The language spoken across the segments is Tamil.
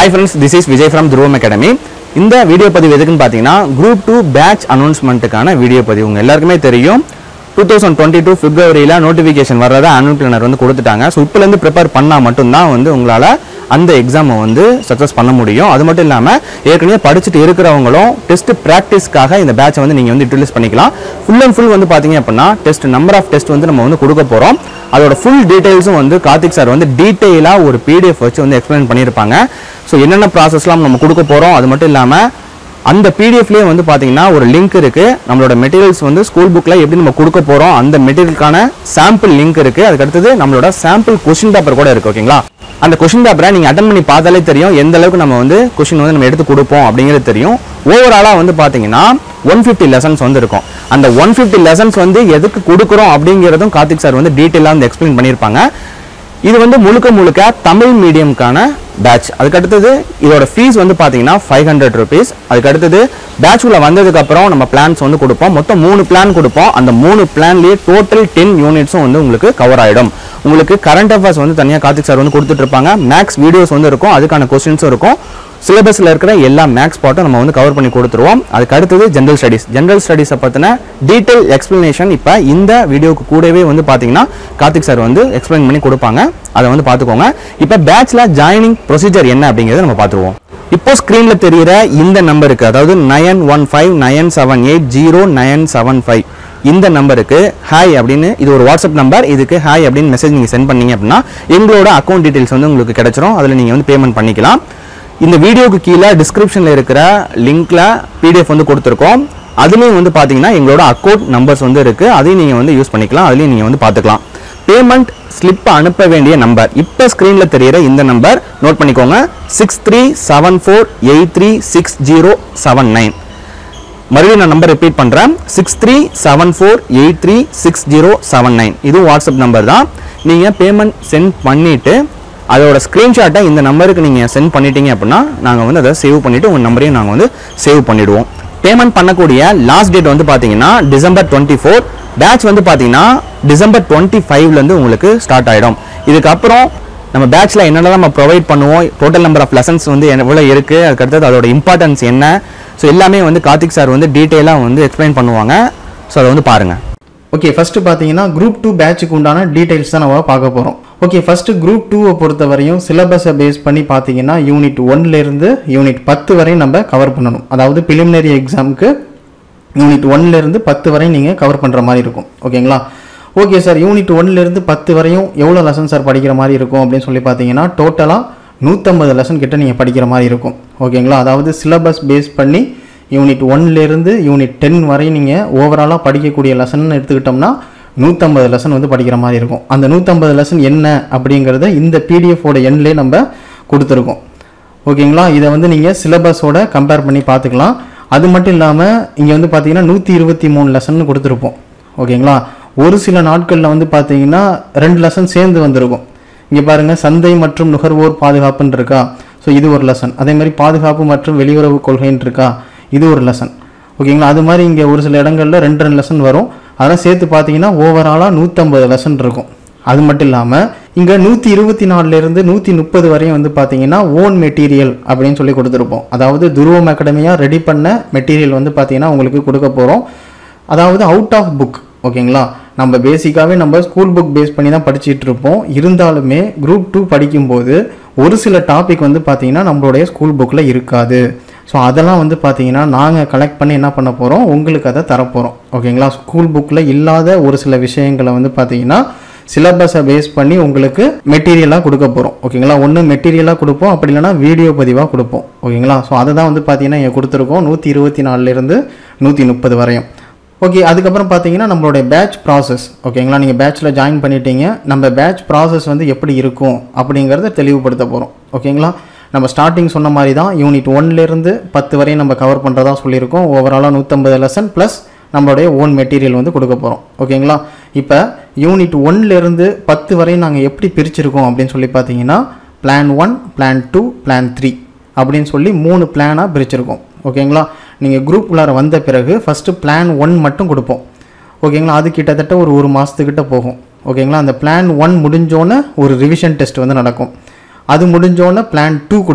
hi friends this is Vijay from Dhruvam academy இந்த வீடியோ பதிவு எதுக்குன்னு பார்த்தீங்கன்னா குரூப் டூ பேட்ச் அனௌன்ஸ்மெண்ட்டுக்கான வீடியோ பதிவு உங்க எல்லாருக்குமே தெரியும் டூ தௌசண்ட் டுவெண்ட்டி டூ பிப்ரவரியில் நோட்டிஃபிகேஷன் வர்றதா ஆனுவல் பிளானர் வந்து கொடுத்துட்டாங்க ஸோ இப்போலேருந்து ப்ரிப்பேர் பண்ணால் மட்டும்தான் வந்து உங்களால் அந்த எக்ஸாமை வந்து சக்ஸஸ் பண்ண முடியும் அது மட்டும் இல்லாமல் ஏற்கனவே படிச்சுட்டு இருக்கிறவங்களும் டெஸ்ட் ப்ராக்டிஸ்க்காக இந்த பேட்சை வந்து நீங்கள் வந்து யூட்டிலைஸ் பண்ணிக்கலாம் ஃபுல் அண்ட் ஃபுல் வந்து பார்த்தீங்க அப்படின்னா டெஸ்ட் நம்பர் ஆஃப் டெஸ்ட் வந்து நம்ம வந்து கொடுக்க போகிறோம் அதோட ஃபுல் டீடைல்ஸும் வந்து கார்த்திக் சார் வந்து டீட்டெயிலாக ஒரு பிடிஎஃப் வச்சு வந்து எக்ஸ்பிளைன் பண்ணியிருப்பாங்க ஸோ என்னென்ன ப்ராசஸ்லாம் நம்ம கொடுக்க போகிறோம் அது மட்டும் இல்லாமல் அந்த பிடிஎஃப்லேயே வந்து பார்த்தீங்கன்னா ஒரு லிங்க் இருக்குது நம்மளோட மெட்டீரியல்ஸ் வந்து ஸ்கூல் புக்கில் எப்படி நம்ம கொடுக்க போகிறோம் அந்த மெட்டீரியலுக்கான சாம்பிள் லிங்க் இருக்குது அதுக்கு அடுத்தது நம்மளோட சாம்பிள் கொஷின் பேப்பர் கூட இருக்குது ஓகேங்களா அந்த கொஷின் பேப்பரை நீங்கள் அட்டன் பண்ணி பார்த்தாலே தெரியும் எந்த அளவுக்கு நம்ம வந்து கொஷின் வந்து நம்ம எடுத்து கொடுப்போம் அப்படிங்கிறது தெரியும் ஓவராலாக வந்து பார்த்தீங்கன்னா ஒன் ஃபிஃப்டி லெசன்ஸ் வந்து இருக்கும் அந்த ஒன் ஃபிஃப்டி லெசன்ஸ் வந்து எதுக்கு கொடுக்குறோம் அப்படிங்கிறதும் கார்த்திக் சார் வந்து டீட்டெயிலாக வந்து எக்ஸ்பிளைன் பண்ணியிருப்பாங்க இது வந்து முழுக்க முழுக்க தமிழ் மீடியம்க்கான பேட்ச் அதுக்கு அடுத்தது இதோட ஃபீஸ் வந்து பார்த்தீங்கன்னா ஃபைவ் ஹண்ட்ரட் ருபீஸ் அதுக்கு அடுத்தது பேட்ச் உள்ள வந்ததுக்கு அப்புறம் நம்ம பிளான்ஸ் வந்து கொடுப்போம் மொத்தம் மூணு பிளான் கொடுப்போம் அந்த மூணு பிளான்லேயே டோட்டல் டென் யூனிட்ஸும் வந்து உங்களுக்கு கவர் ஆகிடும் உங்களுக்கு கரண்ட் அஃபேர்ஸ் வந்து தனியாக கார்த்திக் சார் வந்து கொடுத்துட்டு இருப்பாங்க மேக்ஸ் வீடியோஸ் வந்து இருக்கும் அதுக்கான கொஸ்டின்ஸும் இருக்கும் சிலபஸில் இருக்கிற எல்லா மேக்ஸ் பாட்டும் நம்ம வந்து கவர் பண்ணி கொடுத்துருவோம் அதுக்கு அடுத்தது ஜென்ரல் ஸ்டடீஸ் ஜென்ரல் ஸ்டடீஸை பற்றின டீட்டெயில் எக்ஸ்ப்ளனேஷன் இப்போ இந்த வீடியோக்கு கூடவே வந்து பார்த்தீங்கன்னா கார்த்திக் சார் வந்து எக்ஸ்பிளைன் பண்ணி கொடுப்பாங்க அதை வந்து பார்த்துக்கோங்க இப்போ பேட்ச்ல ஜாயினிங் ப்ரொசீஜர் என்ன அப்படிங்கிறத நம்ம பார்த்துருவோம் இப்போ ஸ்க்ரீனில் தெரிகிற இந்த நம்பருக்கு அதாவது nine one five nine seven eight zero nine seven five இந்த நம்பருக்கு ஹாய் அப்படின்னு இது ஒரு வாட்ஸ்அப் நம்பர் இதுக்கு ஹாய் அப்படின்னு மெசேஜ் நீங்கள் சென்ட் பண்ணீங்க அப்படின்னா எங்களோட அக்கௌண்ட் டீட்டெயில்ஸ் வந்து உங்களுக்கு கிடைச்சிரும் அதில் நீங்கள் வந்து பேமெண்ட் பண்ணிக்கலாம் இந்த வீடியோக்கு கீழே டிஸ்கிரிப்ஷனில் இருக்கிற லிங்க்ல பிடிஎஃப் வந்து கொடுத்துருக்கோம் அதுலேயும் வந்து பார்த்தீங்கன்னா எங்களோட அக்கௌண்ட் நம்பர்ஸ் வந்து இருக்குது அதையும் நீங்கள் வந்து யூஸ் பண்ணிக்கலாம் அதுலேயும் நீங்கள் வந்து பார்த்துக்கலாம் பேமெண்ட் ஸ்லிப் அனுப்ப வேண்டிய நம்பர் இப்போ ஸ்க்ரீனில் தெரியிற இந்த நம்பர் நோட் பண்ணிக்கோங்க six three seven four eight three six zero seven nine மறுபடியும் நான் நம்பர் ரிப்பீட் பண்ணுறேன் six three seven four eight three six zero seven nine இதுவும் வாட்ஸ்அப் நம்பர் தான் நீங்கள் பேமெண்ட் சென்ட் பண்ணிவிட்டு அதோட ஸ்க்ரீன்ஷாட்டை இந்த நம்பருக்கு நீங்கள் சென்ட் பண்ணிட்டீங்க அப்படின்னா நாங்கள் வந்து அதை சேவ் பண்ணிவிட்டு உங்கள் நம்பரையும் நாங்கள் வந்து சேவ் பண்ணிவிடுவோம் பேமெண்ட் பண்ணக்கூடிய லாஸ்ட் டேட் வந்து பார்த்தீங்கன்னா டிசம்பர் டுவெண்ட்டி ஃபோர் பேட்ச் வந்து பார்த்தீங்கன்னா டிசம்பர் டுவெண்ட்டி ஃபைவ்லேருந்து உங்களுக்கு ஸ்டார்ட் ஆகிடும் இதுக்கப்புறம் நம்ம பேட்ச்சில் என்னெல்லாம் நம்ம ப்ரொவைட் பண்ணுவோம் டோட்டல் நம்பர் ஆஃப் லெசன்ஸ் வந்து எவ்வளோ இருக்குது அதுக்கடுத்தது அதோட இம்பார்ட்டன்ஸ் என்ன ஸோ எல்லாமே வந்து கார்த்திக் சார் வந்து டீட்டெயிலாக வந்து எக்ஸ்பிளைன் பண்ணுவாங்க ஸோ அதை வந்து பாருங்கள் ஓகே ஃபர்ஸ்ட் பார்த்தீங்கன்னா குரூப் டூ பேட்சுக்கு உண்டான டீடைல்ஸ் தான் நம்ம பார்க்க போகிறோம் ஓகே ஃபர்ஸ்ட் குரூப் டூவை பொறுத்த வரையும் சிலபஸை பேஸ் பண்ணி பார்த்தீங்கன்னா யூனிட் ஒன்லேருந்து யூனிட் பத்து வரையும் நம்ம கவர் பண்ணணும் அதாவது பிலிமினரி எக்ஸாமுக்கு யூனிட் ஒன்லேருந்து பத்து வரையும் நீங்கள் கவர் பண்ணுற மாதிரி இருக்கும் ஓகேங்களா ஓகே சார் யூனிட் ஒன்லேருந்து பத்து வரையும் எவ்வளோ லெசன் சார் படிக்கிற மாதிரி இருக்கும் அப்படின்னு சொல்லி பார்த்தீங்கன்னா டோட்டலாக நூற்றம்பது லெசன் கிட்ட நீங்கள் படிக்கிற மாதிரி இருக்கும் ஓகேங்களா அதாவது சிலபஸ் பேஸ் பண்ணி யூனிட் ஒன்லேருந்து யூனிட் டென் வரை நீங்கள் ஓவராலாக படிக்கக்கூடிய லெசன் எடுத்துக்கிட்டோம்னா நூற்றம்பது லெசன் வந்து படிக்கிற மாதிரி இருக்கும் அந்த நூற்றம்பது லெசன் என்ன அப்படிங்கிறத இந்த பிடிஎஃபோட எண்ட்லேயே நம்ம கொடுத்துருக்கோம் ஓகேங்களா இதை வந்து நீங்கள் சிலபஸோட கம்பேர் பண்ணி பார்த்துக்கலாம் அது மட்டும் இல்லாமல் இங்கே வந்து பார்த்தீங்கன்னா நூற்றி இருபத்தி மூணு லெசன் கொடுத்துருப்போம் ஓகேங்களா ஒரு சில நாட்களில் வந்து பார்த்தீங்கன்னா ரெண்டு லெசன் சேர்ந்து வந்திருக்கும் இங்கே பாருங்கள் சந்தை மற்றும் நுகர்வோர் பாதுகாப்புன்னு இருக்கா ஸோ இது ஒரு லெசன் அதே மாதிரி பாதுகாப்பு மற்றும் வெளியுறவு கொள்கைன்னு இருக்கா இது ஒரு லெசன் ஓகேங்களா அது மாதிரி இங்கே ஒரு சில இடங்களில் ரெண்டு ரெண்டு லெசன் வரும் அதெல்லாம் சேர்த்து பார்த்தீங்கன்னா ஓவராலாக நூற்றம்பது லெசன் இருக்கும் அது மட்டும் இல்லாமல் இங்கே நூற்றி இருபத்தி நாலுலேருந்து நூற்றி முப்பது வரையும் வந்து பார்த்தீங்கன்னா ஓன் மெட்டீரியல் அப்படின்னு சொல்லி கொடுத்துருப்போம் அதாவது துருவம் அகாடமியாக ரெடி பண்ண மெட்டீரியல் வந்து பார்த்தீங்கன்னா உங்களுக்கு கொடுக்க போகிறோம் அதாவது அவுட் ஆஃப் புக் ஓகேங்களா நம்ம பேசிக்காகவே நம்ம ஸ்கூல் புக் பேஸ் பண்ணி தான் படிச்சுட்டு இருப்போம் இருந்தாலுமே குரூப் டூ படிக்கும்போது ஒரு சில டாபிக் வந்து பார்த்தீங்கன்னா நம்மளுடைய ஸ்கூல் புக்கில் இருக்காது ஸோ அதெல்லாம் வந்து பார்த்தீங்கன்னா நாங்கள் கலெக்ட் பண்ணி என்ன பண்ண போகிறோம் உங்களுக்கு அதை தரப்போகிறோம் ஓகேங்களா ஸ்கூல் புக்கில் இல்லாத ஒரு சில விஷயங்களை வந்து பார்த்தீங்கன்னா சிலபஸை பேஸ் பண்ணி உங்களுக்கு மெட்டீரியலாக கொடுக்க போகிறோம் ஓகேங்களா ஒன்று மெட்டீரியலாக கொடுப்போம் அப்படி இல்லைனா வீடியோ பதிவாக கொடுப்போம் ஓகேங்களா ஸோ அதை தான் வந்து பார்த்தீங்கன்னா இங்கே கொடுத்துருக்கோம் நூற்றி இருபத்தி நாலுலேருந்து நூற்றி முப்பது வரையும் ஓகே அதுக்கப்புறம் பார்த்தீங்கன்னா நம்மளுடைய பேட்ச் ப்ராசஸ் ஓகேங்களா நீங்கள் பேட்ச்சில் ஜாயின் பண்ணிட்டீங்க நம்ம பேட்ச் ப்ராசஸ் வந்து எப்படி இருக்கும் அப்படிங்கிறத தெளிவுபடுத்த போகிறோம் ஓகேங்களா நம்ம ஸ்டார்டிங் சொன்ன மாதிரி தான் யூனிட் ஒன்லேருந்து பத்து வரையும் நம்ம கவர் பண்ணுறதா சொல்லியிருக்கோம் ஓவராலாக நூற்றம்பது லெசன் ப்ளஸ் நம்மளுடைய ஓன் மெட்டீரியல் வந்து கொடுக்க போகிறோம் ஓகேங்களா இப்போ யூனிட் ஒன்லேருந்து பத்து வரையும் நாங்கள் எப்படி பிரிச்சிருக்கோம் அப்படின்னு சொல்லி பார்த்தீங்கன்னா plan one plan two plan three அப்படின்னு சொல்லி மூணு பிளானாக பிரிச்சிருக்கோம் ஓகேங்களா நீங்கள் குரூப் உள்ளார வந்த பிறகு ஃபஸ்ட்டு பிளான் ஒன் மட்டும் கொடுப்போம் ஓகேங்களா அது கிட்டத்தட்ட ஒரு ஒரு மாதத்துக்கிட்ட போகும் ஓகேங்களா அந்த பிளான் ஒன் முடிஞ்சோன்னே ஒரு ரிவிஷன் டெஸ்ட் வந்து நடக்கும் அது முடிஞ்சோடனே பிளான் டூ கொடுப்போம்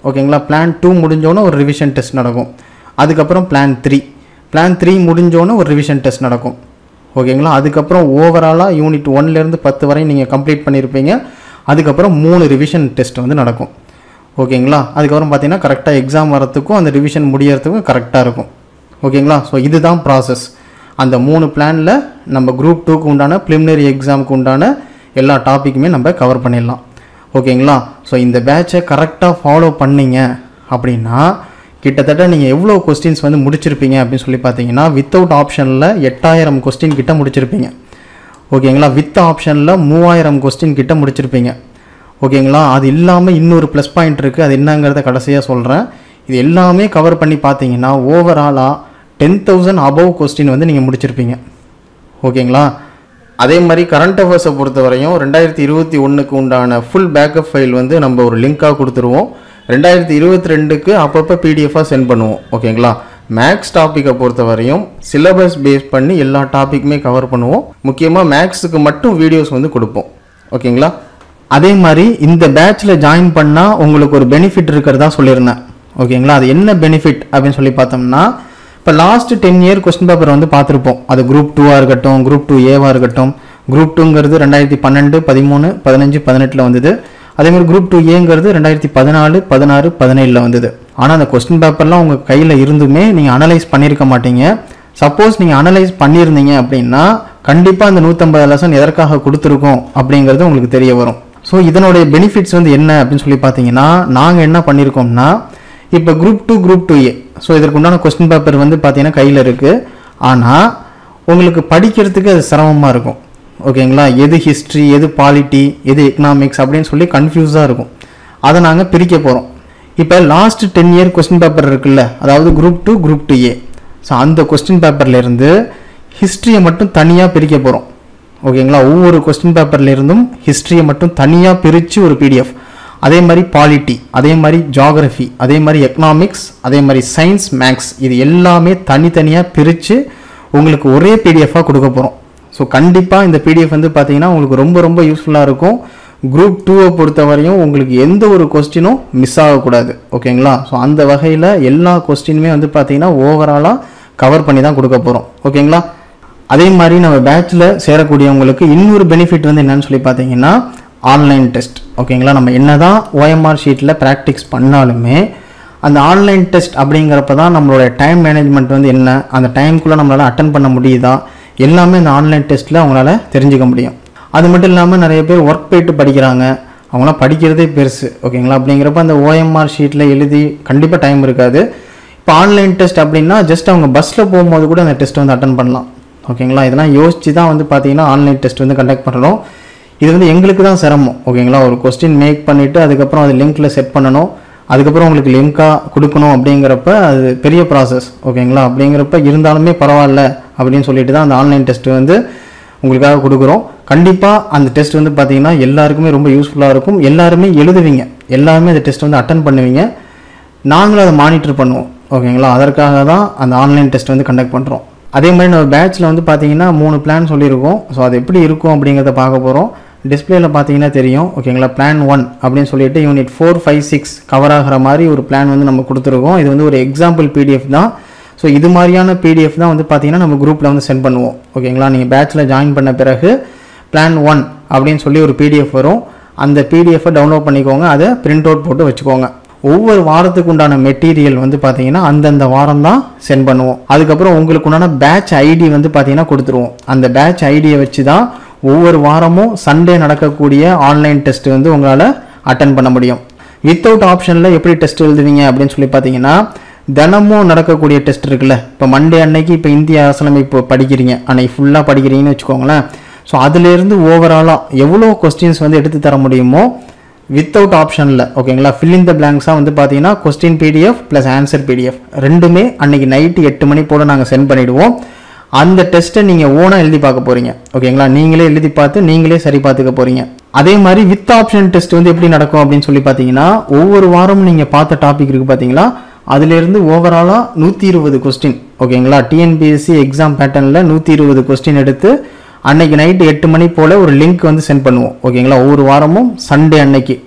ஓகேங்களா பிளான் டூ முடிஞ்சோன்னே ஒரு ரிவிஷன் டெஸ்ட் நடக்கும் அதுக்கப்புறம் பிளான் த்ரீ பிளான் த்ரீ முடிஞ்சோன்னே ஒரு ரிவிஷன் டெஸ்ட் நடக்கும் ஓகேங்களா அதுக்கப்புறம் ஓவராலாக யூனிட் ஒன்லேருந்து பத்து வரை நீங்கள் கம்ப்ளீட் பண்ணியிருப்பீங்க அதுக்கப்புறம் மூணு ரிவிஷன் டெஸ்ட் வந்து நடக்கும் ஓகேங்களா அதுக்கப்புறம் பார்த்தீங்கன்னா கரெக்டாக எக்ஸாம் வரத்துக்கும் அந்த ரிவிஷன் முடியறதுக்கும் கரெக்டாக இருக்கும் ஓகேங்களா ஸோ இதுதான் ப்ராசஸ் அந்த மூணு பிளானில் நம்ம குரூப் டூக்கு உண்டான ப்ரிலிமினரி எக்ஸாமுக்கு உண்டான எல்லா டாப்பிக்குமே நம்ம கவர் பண்ணிடலாம் ஓகேங்களா ஸோ இந்த பேட்சை கரெக்டாக ஃபாலோ பண்ணீங்க அப்படின்னா கிட்டத்தட்ட நீங்கள் எவ்வளோ கொஸ்டின்ஸ் வந்து முடிச்சிருப்பீங்க அப்படின்னு சொல்லி பார்த்தீங்கன்னா வித்தவுட் ஆப்ஷனில் எட்டாயிரம் கொஸ்டின் கிட்ட முடிச்சிருப்பீங்க ஓகேங்களா வித் ஆப்ஷனில் மூவாயிரம் கொஸ்டின் கிட்ட முடிச்சிருப்பீங்க ஓகேங்களா அது இல்லாமல் இன்னொரு ப்ளஸ் பாயிண்ட் இருக்குது அது என்னங்கிறத கடைசியாக சொல்கிறேன் இது எல்லாமே கவர் பண்ணி பார்த்தீங்கன்னா ஓவராலாக டென் தௌசண்ட் அபவ் கொஸ்டின் வந்து நீங்கள் முடிச்சிருப்பீங்க ஓகேங்களா அதே மாதிரி கரண்ட் அஃபேர்ஸை பொறுத்தவரையும் ரெண்டாயிரத்தி இருபத்தி ஒன்றுக்கு உண்டான ஃபுல் பேக்கப் ஃபைல் வந்து நம்ம ஒரு லிங்காக கொடுத்துருவோம் ரெண்டாயிரத்தி இருபத்தி ரெண்டுக்கு அப்பப்போ பிடிஎஃபாக சென்ட் பண்ணுவோம் ஓகேங்களா மேக்ஸ் டாப்பிக்கை பொறுத்தவரையும் சிலபஸ் பேஸ் பண்ணி எல்லா டாப்பிக்குமே கவர் பண்ணுவோம் முக்கியமாக மேக்ஸுக்கு மட்டும் வீடியோஸ் வந்து கொடுப்போம் ஓகேங்களா அதே மாதிரி இந்த பேட்ச்சில் ஜாயின் பண்ணால் உங்களுக்கு ஒரு பெனிஃபிட் இருக்கிறதா சொல்லியிருந்தேன் ஓகேங்களா அது என்ன பெனிஃபிட் அப்படின்னு சொல்லி பார்த்தோம்னா இப்போ last ten year question paper வந்து பார்த்துருப்போம் அது குரூப் டூவாக இருக்கட்டும் குரூப் டூ ஏவாக இருக்கட்டும் குரூப் டூங்கிறது ரெண்டாயிரத்தி பன்னெண்டு பதிமூணு பதினஞ்சு பதினெட்டில் வந்தது அதே மாதிரி குரூப் டூ ஏங்கிறது ரெண்டாயிரத்தி பதினாலு பதினாறு பதினேழில் வந்தது ஆனால் அந்த கொஸ்டின் பேப்பர்லாம் உங்கள் கையில் இருந்துமே நீங்கள் அனலைஸ் பண்ணியிருக்க மாட்டீங்க சப்போஸ் நீங்கள் அனலைஸ் பண்ணியிருந்தீங்க அப்படின்னா கண்டிப்பாக அந்த நூற்றம்பது லெசன் எதற்காக கொடுத்துருக்கோம் அப்படிங்கிறது உங்களுக்கு தெரிய வரும் ஸோ இதனுடைய பெனிஃபிட்ஸ் வந்து என்ன அப்படின்னு சொல்லி பார்த்தீங்கன்னா நாங்கள் என்ன பண்ணியிருக்கோம்னா இப்போ group two group two A so இதற்கு உண்டான கொஸ்டின் பேப்பர் வந்து பார்த்தீங்கன்னா கையில் இருக்குது ஆனால் உங்களுக்கு படிக்கிறதுக்கு அது சிரமமாக இருக்கும் ஓகேங்களா எது ஹிஸ்ட்ரி எது பாலிட்டி எது எக்கனாமிக்ஸ் அப்படின்னு சொல்லி கன்ஃபியூஸாக இருக்கும் அதை நாங்கள் பிரிக்க போகிறோம் இப்போ last ten year question paper இருக்குல்ல அதாவது group two group two A so அந்த கொஸ்டின் பேப்பர்லேருந்து ஹிஸ்ட்ரியை மட்டும் தனியாக பிரிக்க போகிறோம் ஓகேங்களா ஒவ்வொரு கொஸ்டின் பேப்பர்ல இருந்தும் ஹிஸ்ட்ரியை மட்டும் தனியாக பிரித்து ஒரு பிடிஎஃப் அதே மாதிரி பாலிட்டி அதே மாதிரி ஜாகிரஃபி அதே மாதிரி எக்கனாமிக்ஸ் அதே மாதிரி சயின்ஸ் மேக்ஸ் இது எல்லாமே தனித்தனியாக பிரித்து உங்களுக்கு ஒரே பிடிஎஃபாக கொடுக்க போகிறோம் ஸோ கண்டிப்பாக இந்த பிடிஎஃப் வந்து பார்த்தீங்கன்னா உங்களுக்கு ரொம்ப ரொம்ப யூஸ்ஃபுல்லாக இருக்கும் குரூப் டூவை பொறுத்தவரையும் உங்களுக்கு எந்த ஒரு கொஸ்டினும் மிஸ் ஆகக்கூடாது ஓகேங்களா ஸோ அந்த வகையில் எல்லா கொஸ்டினுமே வந்து பார்த்தீங்கன்னா ஓவராலாக கவர் பண்ணி தான் கொடுக்க போகிறோம் ஓகேங்களா அதே மாதிரி நம்ம பேட்சில் சேரக்கூடியவங்களுக்கு இன்னொரு பெனிஃபிட் வந்து என்னன்னு சொல்லி பார்த்தீங்கன்னா ஆன்லைன் டெஸ்ட் ஓகேங்களா நம்ம என்னதான் ஓஎம்ஆர் ஷீட்டில் ப்ராக்டிஸ் பண்ணாலுமே அந்த ஆன்லைன் டெஸ்ட் அப்படிங்கிறப்ப தான் நம்மளோட டைம் மேனேஜ்மெண்ட் வந்து என்ன அந்த டைம்குள்ளே நம்மளால் அட்டன் பண்ண முடியுதா எல்லாமே இந்த ஆன்லைன் டெஸ்ட்டில் அவங்களால தெரிஞ்சுக்க முடியும் அது மட்டும் இல்லாமல் நிறைய பேர் ஒர்க் போயிட்டு படிக்கிறாங்க அவங்களாம் படிக்கிறதே பெருசு ஓகேங்களா அப்படிங்கிறப்ப அந்த ஓஎம்ஆர் ஷீட்டில் எழுதி கண்டிப்பாக டைம் இருக்காது இப்போ ஆன்லைன் டெஸ்ட் அப்படின்னா ஜஸ்ட் அவங்க பஸ்ஸில் போகும்போது கூட அந்த டெஸ்ட் வந்து அட்டன் பண்ணலாம் ஓகேங்களா இதெல்லாம் யோசிச்சு தான் வந்து பார்த்தீங்கன்னா ஆன்லைன் டெஸ்ட் வந்து கண்டக்ட் பண்ணுறோம் இது வந்து எங்களுக்கு தான் சிரமம் ஓகேங்களா ஒரு கொஸ்டின் மேக் பண்ணிவிட்டு அதுக்கப்புறம் அது லிங்க்கில் செட் பண்ணணும் அதுக்கப்புறம் உங்களுக்கு லிங்காக கொடுக்கணும் அப்படிங்கிறப்ப அது பெரிய ப்ராசஸ் ஓகேங்களா அப்படிங்கிறப்ப இருந்தாலுமே பரவாயில்ல அப்படின்னு சொல்லிட்டு தான் அந்த ஆன்லைன் டெஸ்ட் வந்து உங்களுக்காக கொடுக்குறோம் கண்டிப்பாக அந்த டெஸ்ட் வந்து பார்த்தீங்கன்னா எல்லாருக்குமே ரொம்ப யூஸ்ஃபுல்லாக இருக்கும் எல்லாருமே எழுதுவீங்க எல்லாருமே அந்த டெஸ்ட் வந்து அட்டன் பண்ணுவீங்க நாங்களும் அதை மானிட்டர் பண்ணுவோம் ஓகேங்களா அதற்காக தான் அந்த ஆன்லைன் டெஸ்ட் வந்து கண்டக்ட் பண்ணுறோம் அதே மாதிரி நம்ம பேட்ச்சில் வந்து பார்த்தீங்கன்னா மூணு பிளான் சொல்லியிருக்கோம் ஸோ அது எப்படி இருக்கும் அப்படிங்கிறத பார்க்க போகிறோம் டிஸ்பிளேல பார்த்தீங்கன்னா தெரியும் ஓகேங்களா பிளான் ஒன் அப்படின்னு சொல்லிட்டு unit four five six cover ஆகிற மாதிரி ஒரு பிளான் வந்து நம்ம கொடுத்துருக்கோம் இது வந்து ஒரு எக்ஸாம்பிள் பிடிஎஃப் தான் ஸோ இது மாதிரியான பிடிஎஃப் தான் வந்து பார்த்தீங்கன்னா நம்ம குரூப்பில் வந்து சென்ட் பண்ணுவோம் ஓகேங்களா நீங்கள் பேட்ச்சில் ஜாயின் பண்ண பிறகு பிளான் ஒன் அப்படின்னு சொல்லி ஒரு பிடிஎஃப் வரும் அந்த பிடிஎஃபை டவுன்லோட் பண்ணிக்கோங்க அதை பிரிண்ட் அவுட் போட்டு வச்சுக்கோங்க ஒவ்வொரு வாரத்துக்கு உண்டான மெட்டீரியல் வந்து பார்த்தீங்கன்னா அந்தந்த வாரம் தான் சென்ட் பண்ணுவோம் அதுக்கப்புறம் உங்களுக்கு உண்டான பேட்ச் ஐடி வந்து பார்த்தீங்கன்னா கொடுத்துருவோம் அந்த பேட்ச் ஐடியை வச்சு தான் ஒவ்வொரு வாரமும் சண்டே நடக்கக்கூடிய ஆன்லைன் டெஸ்ட் வந்து உங்களால் அட்டன் பண்ண முடியும் வித்தவுட் ஆப்ஷனில் எப்படி டெஸ்ட் எழுதுவீங்க அப்படின்னு சொல்லி பார்த்தீங்கன்னா தினமும் நடக்கக்கூடிய டெஸ்ட் இருக்குல்ல இப்போ மண்டே அன்னைக்கு இப்போ இந்திய அரசியலமைப்பு படிக்கிறீங்க அன்னைக்கு ஃபுல்லாக படிக்கிறீங்கன்னு வச்சுக்கோங்களேன் ஸோ அதுலேருந்து ஓவராலாக எவ்வளோ கொஸ்டின்ஸ் வந்து எடுத்து தர முடியுமோ வித்தவுட் ஆப்ஷனில் ஓகேங்களா fill in the blanks-ஆ வந்து பார்த்தீங்கன்னா question PDF plus answer PDF ரெண்டுமே அன்னைக்கு நைட்டு எட்டு மணி போல் நாங்கள் சென்ட் பண்ணிவிடுவோம் அந்த டெஸ்ட்டை நீங்கள் ஓனாக எழுதி பார்க்க போகிறீங்க ஓகேங்களா நீங்களே எழுதி பார்த்து நீங்களே சரி பார்த்துக்க போகிறீங்க அதே மாதிரி வித் ஆப்ஷன் டெஸ்ட் வந்து எப்படி நடக்கும் அப்படின்னு சொல்லி பார்த்தீங்கன்னா ஒவ்வொரு வாரமும் நீங்கள் பார்த்த டாபிக் இருக்குது பார்த்தீங்களா அதுலேருந்து ஓவராலாக நூற்றி இருபது கொஸ்டின் ஓகேங்களா டிஎன்பிஎஸ்சி எக்ஸாம் பேட்டர்னில் நூற்றி இருபது கொஸ்டின் எடுத்து அன்னைக்கு நைட்டு எட்டு மணி போல் ஒரு லிங்க் வந்து சென்ட் பண்ணுவோம் ஓகேங்களா ஒவ்வொரு வாரமும் சண்டே அன்னைக்கு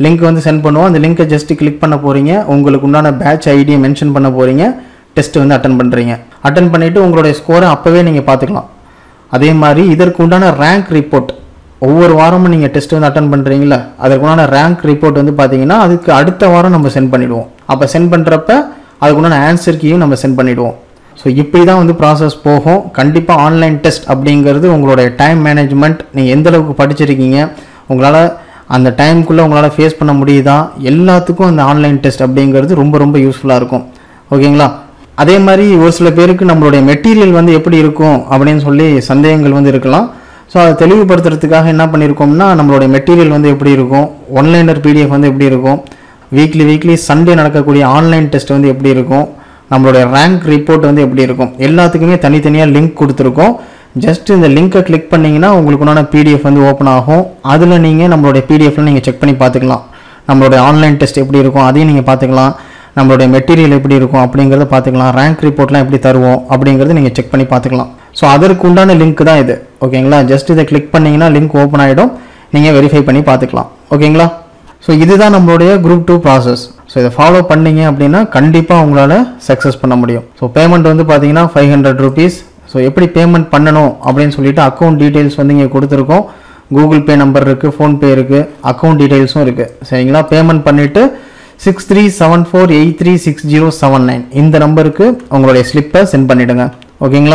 லிங்க் வந்து சென்ட் பண்ணுவோம் அந்த லிங்கை ஜஸ்ட் கிளிக் பண்ண போகிறீங்க உங்களுக்கு உண்டான பேட்ச் ஐடியை மென்ஷன் பண்ண போகிறீங்க டெஸ்ட் வந்து அட்டன் பண்ணுறீங்க அட்டன் பண்ணிவிட்டு உங்களுடைய ஸ்கோரை அப்போவே நீங்கள் பார்த்துக்கலாம் அதே மாதிரி இதற்கு உண்டான ரேங்க் ரிப்போர்ட் ஒவ்வொரு வாரமும் நீங்கள் டெஸ்ட் வந்து அட்டன் பண்ணுறீங்களா அதற்கு உண்டான ரேங்க் ரிப்போர்ட் வந்து பார்த்தீங்கன்னா அதுக்கு அடுத்த வாரம் நம்ம சென்ட் பண்ணிடுவோம் அப்போ சென்ட் பண்ணுறப்ப அதுக்கு உண்டான ஆன்சர் கீயும் நம்ம சென்ட் பண்ணிடுவோம் ஸோ இப்படி தான் வந்து ப்ராசஸ் போகும் கண்டிப்பாக ஆன்லைன் டெஸ்ட் அப்படிங்கிறது உங்களுடைய டைம் மேனேஜ்மெண்ட் நீங்கள் எந்த அளவுக்கு படிச்சிருக்கீங்க உங்களால் அந்த டைமுக்குள்ளே உங்களால் ஃபேஸ் பண்ண முடியுதா எல்லாத்துக்கும் அந்த ஆன்லைன் டெஸ்ட் அப்படிங்கிறது ரொம்ப ரொம்ப யூஸ்ஃபுல்லாக இருக்கும் ஓகேங்களா அதே மாதிரி ஒரு சில பேருக்கு நம்மளுடைய மெட்டீரியல் வந்து எப்படி இருக்கும் அப்படின்னு சொல்லி சந்தேகங்கள் வந்து இருக்கலாம் ஸோ அதை தெளிவுபடுத்துறதுக்காக என்ன பண்ணியிருக்கோம்னா நம்மளுடைய மெட்டீரியல் வந்து எப்படி இருக்கும் ஒன்லைனர் பிடிஎஃப் வந்து எப்படி இருக்கும் வீக்லி வீக்லி சண்டே நடக்கக்கூடிய ஆன்லைன் டெஸ்ட் வந்து எப்படி இருக்கும் நம்மளுடைய ரேங்க் ரிப்போர்ட் வந்து எப்படி இருக்கும் எல்லாத்துக்குமே தனித்தனியாக லிங்க் கொடுத்துருக்கோம் ஜஸ்ட் இந்த லிங்கை கிளிக் பண்ணிங்கன்னா உங்களுக்கு உண்டான பிடிஎஃப் வந்து ஓப்பன் ஆகும் அதில் நீங்கள் நம்மளுடைய பிடிஎஃப்ல நீங்கள் செக் பண்ணி பார்த்துக்கலாம் நம்மளுடைய ஆன்லைன் டெஸ்ட் எப்படி இருக்கும் அதையும் நீங்கள் பார்த்துக்கலாம் நம்மளுடைய மெட்டீரியல் எப்படி இருக்கும் அப்படிங்கிறத பார்த்துக்கலாம் ரேங்க் ரிப்போர்ட்லாம் எப்படி தருவோம் அப்படிங்கிறத நீங்கள் செக் பண்ணி பார்த்துக்கலாம் ஸோ அதற்கு உண்டான லிங்க் தான் இது ஓகேங்களா ஜஸ்ட் இதை கிளிக் பண்ணிங்கன்னா லிங்க் ஓப்பன் ஆகிடும் நீங்கள் வெரிஃபை பண்ணி பார்த்துக்கலாம் ஓகேங்களா ஸோ இதுதான் நம்மளுடைய குரூப் டூ ப்ராசஸ் ஸோ இதை ஃபாலோ பண்ணீங்க அப்படின்னா கண்டிப்பாக உங்களால் சக்ஸஸ் பண்ண முடியும் ஸோ பேமெண்ட் வந்து பார்த்தீங்கன்னா ஃபைவ் ஹண்ட்ரட் ருபீஸ் ஸோ எப்படி பேமெண்ட் பண்ணணும் அப்படின்னு சொல்லிட்டு அக்கௌண்ட் டீட்டெயில்ஸ் வந்து இங்கே கொடுத்துருக்கோம் கூகுள் பே நம்பர் இருக்குது ஃபோன்பே இருக்குது அக்கௌண்ட் டீட்டெயில்ஸும் இருக்குது சரிங்களா பேமெண்ட் பண்ணிவிட்டு six three seven four eight three six zero seven nine இந்த நம்பருக்கு உங்களுடைய ஸ்லிப்பை சென்ட் பண்ணிவிடுங்க ஓகேங்களா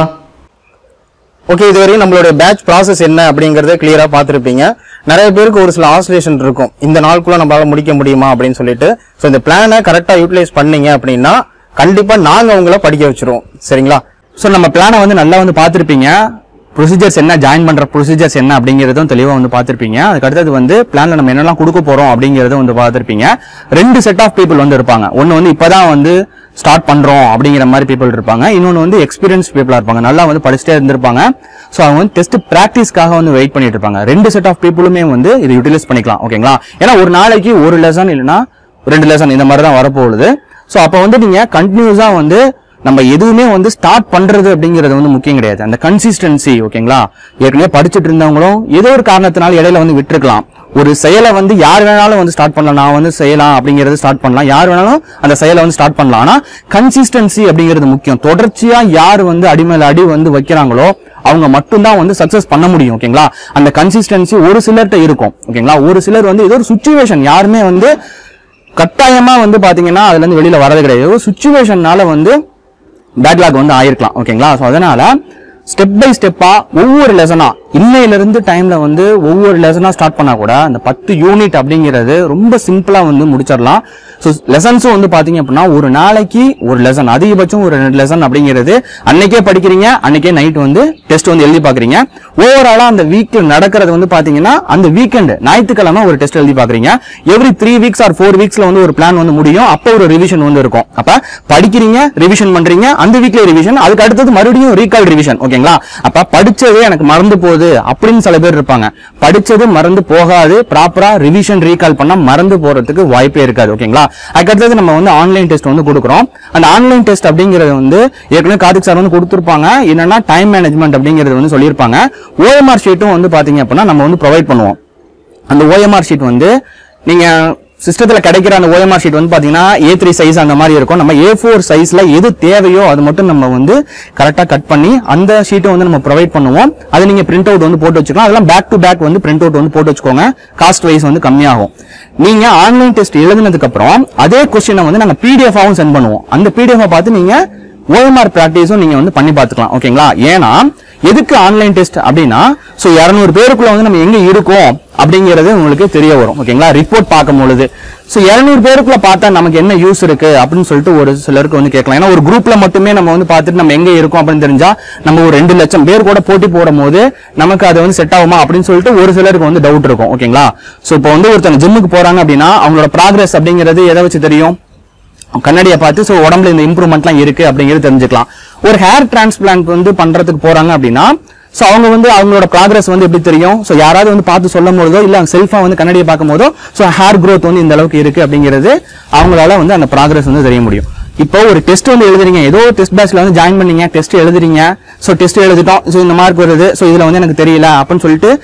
ஓகே இதுவரையும் நம்மளுடைய பேட்ச் ப்ராசஸ் என்ன அப்படிங்கறத கிளியரா பார்த்துருப்பீங்க நிறைய பேருக்கு ஒரு சில ஆசிலேஷன் இருக்கும் இந்த நாளுக்குள்ள நம்மளால முடிக்க முடியுமா அப்படின்னு சொல்லிட்டு ஸோ இந்த பிளானை கரெக்டா யூட்டிலைஸ் பண்ணீங்க அப்படின்னா கண்டிப்பா நாங்க உங்களை படிக்க வச்சிருவோம் சரிங்களா ஸோ நம்ம பிளானை வந்து நல்லா வந்து பார்த்துருப்பீங்க ப்ரொசீஜர்ஸ் என்ன ஜாயின் பண்ற ப்ரொசீஜர்ஸ் என்ன அப்படிங்கிறதும் தெளிவாக வந்து பார்த்துருப்பீங்க அதுக்கு அடுத்தது வந்து பிளான்ல நம்ம என்னெல்லாம் கொடுக்க போறோம் அப்படிங்கிறதும் வந்து பார்த்துருப்பீங்க ரெண்டு செட் ஆஃப் பீப்புள் வந்து இருப்பாங்க ஒன்று வந்து இப்பதான் வந்து ஸ்டார்ட் பண்றோம் அப்படிங்கிற மாதிரி பீப்புள் இருப்பாங்க இன்னொன்று வந்து எக்ஸ்பீரியன்ஸ் பீப்புளா இருப்பாங்க நல்லா வந்து படிச்சுட்டே இருந்திருப்பாங்க ஸோ அவங்க வந்து டெஸ்ட் ப்ராக்டிஸ்க்காக வந்து வெயிட் பண்ணிட்டு இருப்பாங்க ரெண்டு செட் ஆஃப் பீப்புளுமே வந்து இதை யூட்டிலைஸ் பண்ணிக்கலாம் ஓகேங்களா ஏன்னா ஒரு நாளைக்கு ஒரு லெசன் இல்லைன்னா ரெண்டு லெசன் இந்த மாதிரி தான் வரப்போகுது ஸோ அப்போ வந்து நீங்க கண்டினியூஸா வந்து நம்ம எதுவுமே வந்து ஸ்டார்ட் பண்றது அப்படிங்கிறது வந்து முக்கியம் கிடையாது அந்த கன்சிஸ்டன்சி ஓகேங்களா ஏற்கனவே படிச்சுட்டு இருந்தவங்களும் ஏதோ ஒரு காரணத்தினால இடையில வந்து விட்டுருக்கலாம் ஒரு செயலை வந்து யார் வேணாலும் வந்து ஸ்டார்ட் பண்ணலாம் நான் வந்து செய்யலாம் அப்படிங்கறது ஸ்டார்ட் பண்ணலாம் யார் வேணாலும் அந்த செயலை வந்து ஸ்டார்ட் பண்ணலாம் ஆனா கன்சிஸ்டன்சி அப்படிங்கிறது முக்கியம் தொடர்ச்சியா யார் வந்து அடிமேல அடி வந்து வைக்கிறாங்களோ அவங்க மட்டும்தான் வந்து சக்சஸ் பண்ண முடியும் ஓகேங்களா அந்த கன்சிஸ்டன்சி ஒரு சிலர்கிட்ட இருக்கும் ஓகேங்களா ஒரு சிலர் வந்து ஏதோ ஒரு சுச்சுவேஷன் யாருமே வந்து கட்டாயமா வந்து பாத்தீங்கன்னா அதுல இருந்து வெளியில வரது கிடையாது ஒரு சுச்சுவேஷன்னால வந்து பேக்லாக் வந்து ஆயிருக்கலாம் ஓகேங்களா ஸோ அதனால ஸ்டெப் பை ஸ்டெப்பா ஒவ்வொரு லெசனா இன்னையில இருந்து டைம்ல வந்து ஒவ்வொரு லெசனா ஸ்டார்ட் பண்ணா கூட அந்த பத்து யூனிட் அப்படிங்கிறது ரொம்ப சிம்பிளா வந்து முடிச்சிடலாம் ஸோ லெசன்ஸும் வந்து பாத்தீங்க அப்படின்னா ஒரு நாளைக்கு ஒரு லெசன் அதிகபட்சம் ஒரு ரெண்டு லெசன் அப்படிங்கிறது அன்னைக்கே படிக்கிறீங்க அன்னைக்கே நைட் வந்து டெஸ்ட் வந்து எழுதி பாக்குறீங்க ஓவராலா அந்த வீக்ல நடக்கிறது வந்து பாத்தீங்கன்னா அந்த வீக்கெண்ட் ஞாயிற்றுக்கிழமை ஒரு டெஸ்ட் எழுதி பாக்குறீங்க every three weeks or four வீக்ஸ்ல வந்து ஒரு பிளான் வந்து முடியும் அப்போ ஒரு ரிவிஷன் வந்து இருக்கும் அப்ப படிக்கிறீங்க ரிவிஷன் பண்றீங்க அந்த வீக்ல ரிவிஷன் அதுக்கு அடுத்தது மறுபடியும் ரீகால் ரிவிஷன் ஓகேங்களா அப்ப படிச்சதே எனக்கு மறந்து போகுது அப்படின்னு சில பேர் இருப்பாங்க படிச்சது மறந்து போகாது ப்ராப்பரா ரிவிஷன் ரீகால் பண்ணா மறந்து போறதுக்கு வாய்ப்பே இருக்காது ஓகேங்களா அதுக்கு அடுத்தது நம்ம வந்து ஆன்லைன் டெஸ்ட் வந்து கொடுக்குறோம் அந்த ஆன்லைன் டெஸ்ட் அப்படிங்கிறது வந்து ஏற்கனவே கார்த்திக் சார் வந்து கொடுத்துருப்பாங்க என்னன்னா டைம் மேனேஜ்மெண்ட் அப்படிங்கிறது வந்து சொல்லியிருப்பாங்க ஓஎம்ஆர் ஷீட்டும் வந்து பாத்தீங்க அப்படின்னா நம்ம வந்து ப்ரொவைட் பண்ணுவோம் அந்த ஓஎம்ஆர் ஷீட் வந்து நீங்க சிஸ்டத்துல கிடைக்கிற அந்த ஓஎம்ஆர் ஷீட் வந்து பாத்தீங்கன்னா ஏ த்ரீ சைஸ் அந்த மாதிரி இருக்கும் நம்ம ஏ ஃபோர் சைஸ்ல எது தேவையோ அது மட்டும் நம்ம வந்து கரெக்டா கட் பண்ணி அந்த ஷீட்டை வந்து நம்ம ப்ரொவைட் பண்ணுவோம் அது நீங்க பிரிண்ட் அவுட் வந்து போட்டு வச்சுக்கலாம் அதெல்லாம் பேக் டு பேக் வந்து பிரிண்ட் அவுட் வந்து போட்டு வச்சுக்கோங்க காஸ்ட் வைஸ் வந்து கம்மியாகும் நீங்க ஆன்லைன் டெஸ்ட் எழுதினதுக்கு அப்புறம் அதே கொஸ்டினை வந்து நாங்க பிடிஎஃப் ஆவும் சென்ட் பண்ணுவோம் அந்த பிடிஎஃப் பார்த்து நீங்க ஓஎம்ஆர் பிராக்டிஸும் நீங்க வந்து பண்ணி பார்த்துக்கலாம் ஓகேங்களா ஏன்னா எதுக்கு ஆன்லைன் டெஸ்ட் அப்படின்னா ஸோ இரநூறு பேருக்குள்ள வந்து நம்ம எங்க இருக்கோம் அப்படிங்கிறது உங்களுக்கு தெரிய வரும் ஓகேங்களா ரிப்போர்ட் பார்க்கும் பொழுது ஸோ இரநூறு பேருக்குள்ள பார்த்தா நமக்கு என்ன யூஸ் இருக்கு அப்படின்னு சொல்லிட்டு ஒரு சிலருக்கு வந்து கேட்கலாம் ஏன்னா ஒரு குரூப்ல மட்டுமே நம்ம வந்து பார்த்துட்டு நம்ம எங்க இருக்கோம் அப்படின்னு தெரிஞ்சா நம்ம ஒரு ரெண்டு லட்சம் பேர் கூட போட்டி போடும் போது நமக்கு அது வந்து செட் ஆகுமா அப்படின்னு சொல்லிட்டு ஒரு சிலருக்கு வந்து டவுட் இருக்கும் ஓகேங்களா ஸோ இப்போ வந்து ஒருத்தங்க ஜிம்முக்கு போறாங்க அப்படின்னா அவங்களோட ப்ராக்ரஸ் அப்படிங்கிறது எதை வச்சு தெரியும் கண்ணாடியை பார்த்து ஸோ உடம்புல இந்த இம்ப்ரூவ்மெண்ட்லாம் இருக்கு அப்படிங்கிறது தெரிஞ்சுக்கலாம் ஒரு ஹேர் டிரான்ஸ்பிளான்ட் வந்து பண்றதுக்கு போறாங்க அப்படின்னா ஸோ அவங்க வந்து அவங்களோட ப்ராக்ரஸ் வந்து எப்படி தெரியும் ஸோ யாராவது வந்து பார்த்து சொல்லும் போதோ இல்லை செல்ஃபா வந்து கண்ணாடியை பார்க்கும் போதோ ஸோ ஹேர் growth வந்து இந்த அளவுக்கு இருக்கு அப்படிங்கிறது அவங்களால வந்து அந்த ப்ராக்ரஸ் வந்து தெரிய முடியும் இப்போ ஒரு டெஸ்ட் வந்து எழுதுறீங்க ஏதோ டெஸ்ட் பேட்ச்ல வந்து ஜாயின் பண்ணீங்க டெஸ்ட் எழுதுறீங்க ஸோ டெஸ்ட் எழுதிட்டோம் ஸோ இந்த மார்க் வருது ஸோ இதுல வந்து எனக்கு தெரியல அப்படின்னு சொல்லிட்டு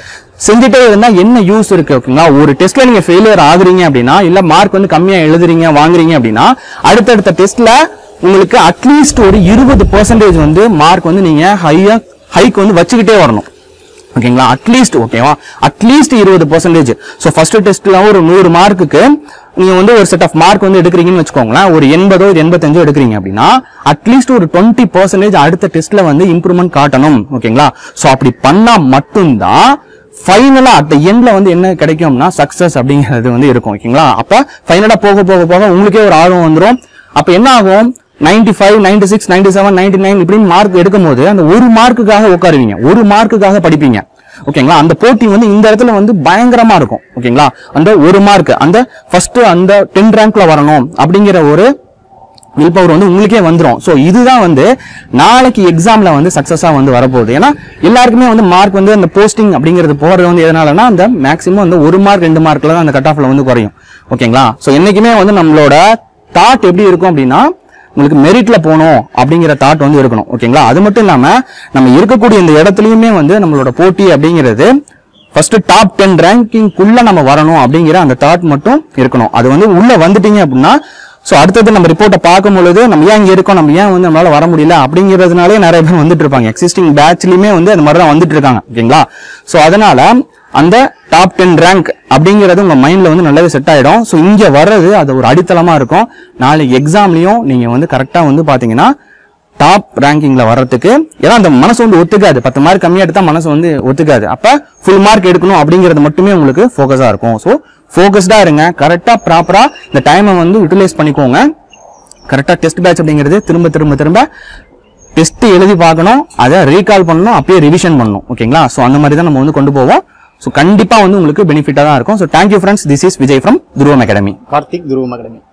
செஞ்சுட்டே இருந்தா என்ன யூஸ் இருக்கு ஓகேங்களா ஒரு டெஸ்ட்ல நீங்க ஃபெயிலியர் ஆகுறீங்க அப்படின்னா இல்ல மார்க் வந்து கம்மியா எழுதுறீங்க வாங்குறீங்க அப்படின்னா அடுத்தடுத்த டெஸ்ட்ல உங்களுக்கு அட்லீஸ்ட் ஒரு இருபது பர்சன்டேஜ் வந்து மார்க் வந்து நீங்க ஹையா ஹைக் வந்து வச்சுக்கிட்டே வரணும் ஓகேங்களா அட்லீஸ்ட் ஓகேவா அட்லீஸ்ட் இருபது பர்சன்டேஜ் ஸோ ஃபர்ஸ்ட் டெஸ்ட்ல ஒரு நூறு மார்க்குக்கு நீங்க வந்து ஒரு செட் ஆஃப் மார்க் வந்து எடுக்கிறீங்கன்னு வச்சுக்கோங்களேன் ஒரு எண்பதோ எண்பத்தஞ்சோ எடுக்கிறீங்க அப்படின்னா அட்லீஸ்ட் ஒரு டுவெண்ட்டி பர்சன்டேஜ் அடுத்த டெஸ்ட்ல வந்து இம்ப்ரூவ்மெண்ட் காட்டணும் ஓகேங்களா ஸோ அப்படி பண்ணா மட்டும்தான் ஃபைனலா அட் எண்ட்ல வந்து என்ன கிடைக்கும்னா சக்சஸ் அப்படிங்கிறது வந்து இருக்கும் ஓகேங்களா அப்ப ஃபைனலா போக போக போக உங்களுக்கே ஒரு ஆர்வம் வந்துரும் அப்ப என்ன ஆகும் 95 five ninety six ninety seven ninety nine இப்படின்னு மார்க் எடுக்கும் போது அந்த ஒரு மார்க்குக்காக உட்காருவீங்க ஒரு மார்க்குக்காக படிப்பீங்க ஓகேங்களா அந்த போட்டி வந்து இந்த இடத்துல வந்து பயங்கரமா இருக்கும் ஓகேங்களா அந்த ஒரு மார்க் அந்த ஃபர்ஸ்ட் அந்த டென் ரேங்க்ல வரணும் அப்படிங்கிற ஒரு வில் பவர் வந்து உங்களுக்கே வந்துரும் ஸோ இதுதான் வந்து நாளைக்கு எக்ஸாம்ல வந்து சக்சஸா வந்து வரப்போகுது ஏன்னா எல்லாருக்குமே வந்து மார்க் வந்து அந்த போஸ்டிங் அப்படிங்கிறது போறது வந்து எதனாலனா அந்த மேக்ஸிமம் வந்து ஒரு மார்க் ரெண்டு மார்க்ல தான் அந்த கட் ஆஃப்ல வந்து குறையும் ஓகேங்களா ஸோ என்னைக்குமே வந்து நம்மளோட தாட் எப்படி இருக்கும் அப்படின்னா உங்களுக்கு மெரிட்ல போகணும் அப்படிங்கிற தாட் வந்து இருக்கணும் ஓகேங்களா அது மட்டும் இல்லாம நம்ம இருக்கக்கூடிய இந்த இடத்துலயுமே வந்து நம்மளோட போட்டி அப்படிங்கிறது ஃபர்ஸ்ட் டாப் டென் ரேங்கிங்குள்ள நம்ம வரணும் அப்படிங்கிற அந்த தாட் மட்டும் இருக்கணும் அது வந்து உள்ள வந்துட்டீங்க அப்படின்னா ஸோ அடுத்தது நம்ம ரிப்போர்ட்டை பார்க்கும் பொழுது நம்ம ஏன் இங்க இருக்கோம் நம்ம ஏன் வந்து நம்மளால வர முடியல அப்படிங்கிறதுனாலே நிறைய பேர் வந்துட்டு இருப்பாங்க எக்ஸிஸ்டிங் பேட்ச்லயுமே வந்து அந்த மாதிரி தான் வந்துட்டு இருக்காங்க ஓகேங்களா ஸோ அதனால அந்த டாப் டென் ரேங்க் அப்படிங்கிறது உங்க மைண்ட்ல வந்து நல்லாவே செட் ஆயிடும் ஸோ இங்க வர்றது அது ஒரு அடித்தளமா இருக்கும் நாளைக்கு எக்ஸாம்லயும் நீங்க வந்து கரெக்டா வந்து பாத்தீங்கன்னா டாப் ரேங்கிங்ல வர்றதுக்கு ஏன்னா அந்த மனசு வந்து ஒத்துக்காது பத்து மார்க் கம்மியா எடுத்தா மனசு வந்து ஒத்துக்காது அப்ப ஃபுல் மார்க் எடுக்கணும் அப்படிங்கிறது மட்டுமே உங்களுக்கு ஃபோக்கஸா இருக்கும் ஸோ ஃபோக்கஸ்டா இருங்க கரெக்டா ப்ராப்பரா இந்த டைமை வந்து யூட்டிலைஸ் பண்ணிக்கோங்க கரெக்டா டெஸ்ட் பேட்ச் அப்படிங்கிறது திரும்ப திரும்ப திரும்ப டெஸ்ட் எழுதி பார்க்கணும் அதை ரீகால் பண்ணணும் அப்படியே ரிவிஷன் பண்ணணும் ஓகேங்களா ஸோ அந்த மாதிரி தான் நம்ம வந்து கொண்டு போவோம் ஸோ கண்டிப்பா வந்து உங்களுக்கு பெனிஃபிட்டா தான் இருக்கும் so thank you friends this is Vijay from Dhruvam academy Karthik Dhruvam academy